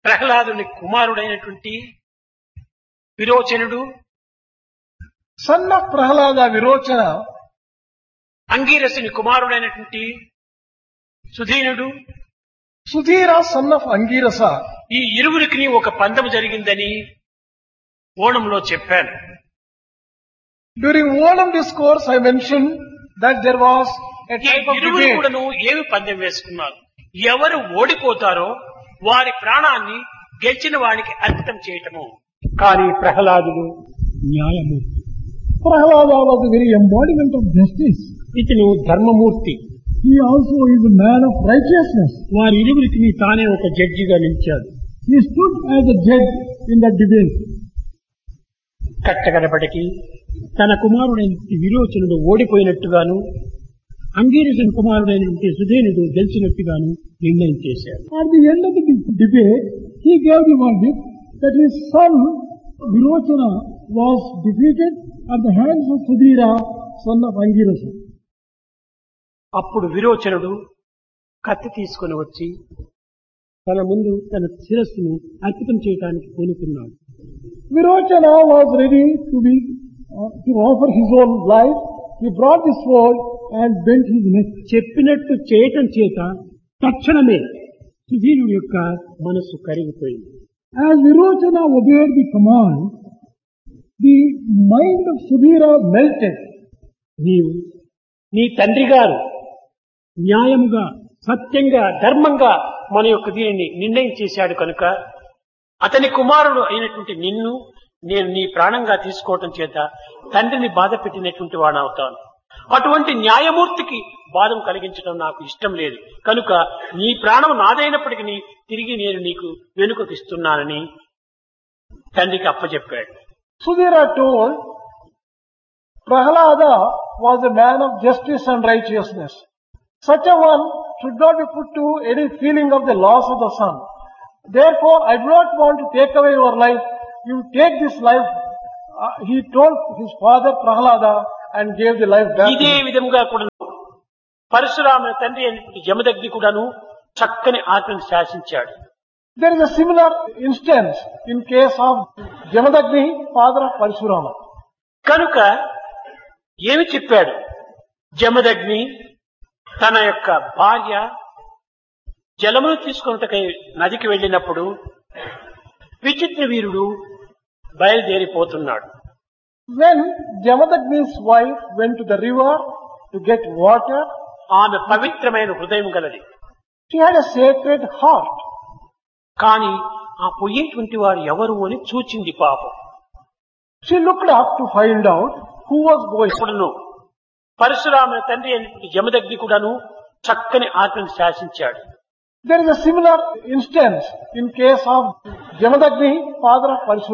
ప్రహ్లాదుని కుమారుడైనటువంటి విరోచనుడు Son of Prahlada Virochana, అంగీరసుని కుమారుడైనటువంటి సుధీనుడు Sudhira, son of Angirasa, ఈ ఇరువురికి ఒక పందెం జరిగిందని ఓణంలో చెప్పాను during Onam discourse I mentioned that there was a ఈ type of ఇరువురు debate. కూడాను ఏమి పందెం వేసుకున్నారు ఎవరు ఓడిపోతారో వారి ప్రాణాన్ని గెలిచిన వాడికి అర్పితం చేయటము కానీ ప్రహ్లాదుడు న్యాయమూర్తి Prahlada was the very embodiment of justice. ఇతను ధర్మమూర్తి He also is a man of righteousness. వారి ఇరువురికి తానే ఒక జడ్జిగా నిలిచాడు He stood as a judge in that debate. కట్టగడపటికి తన కుమారుడైన విరోచనుడు ఓడిపోయినట్టుగాను అంగీరసుని కుమారుడైనటువంటి సుధేనుడు గెలిచినట్టుగాను నిర్ణయం చేశాడు At the end of the de- debate, he gave the verdict that his son Virochana was defeated at the hands of Sudhira, son of Angirasa. అప్పుడు విరోచనుడు కత్తి తీసుకొని వచ్చి తన ముందు తన శిరస్సును అర్పితం చేయడానికి కోనుకున్నాడు Virochana was ready to be uh, to offer his own life. He brought the sword and bent his neck. చెప్పినట్టు చేయటం చేత తక్షణమే సుధీనుడి యొక్క మనస్సు కరిగిపోయింది As Virochana obeyed the command, the mind of Sudhira melted. నీవు నీ తండ్రి గారు న్యాయముగా సత్యంగా ధర్మంగా మన యొక్క దీనిని నిర్ణయం చేశాడు కనుక అతని కుమారుడు అయినటువంటి నిన్ను నేను నీ ప్రాణంగా తీసుకోవటం చేత తండ్రిని బాధ పెట్టినటువంటి వాడవుతాను అటువంటి న్యాయమూర్తికి బాధం కలిగించడం నాకు ఇష్టం లేదు కనుక నీ ప్రాణం నాదైనప్పటికీ తిరిగి నేను నీకు వెనుకకిస్తున్నానని తండ్రికి అప్పచెప్పాడు Sudhira told, Prahlada was a man of justice and righteousness. Such a one should not be put to any feeling of the loss of the son. Therefore, I do not want to take away your life. You take this life. Uh, he told his father Prahlada and gave the life back. to ఇదే him. విధముగా కూడా పరశురాముని తండ్రి అయినటువంటి జమదగ్ని కూడాను చక్కని ఆత్మను శాసించాడు There is a similar instance in case of Jamadagni, father of Parshurama. కనుక ఏమి చెప్పాడు జమదగ్ని తన యొక్క భార్య జలమును తీసుకున్నటకై నదికి వెళ్ళినప్పుడు విచిత్ర వీరుడు బయలుదేరిపోతున్నాడు When Jamadagni's wife went to the river to get water, ఆమె పవిత్రమైన హృదయం గలది she had a sacred heart. కానీ ఆ పోయేటువంటి వారు ఎవరు అని చూచింది పాపం She looked up to find out who was going. ఇప్పుడును పరశురాముని తండ్రి అయినటువంటి జమదగ్ని కూడాను చక్కని ఆత్మను శాసించాడు There is a similar instance in case of Jamadagni, father of Parshurama.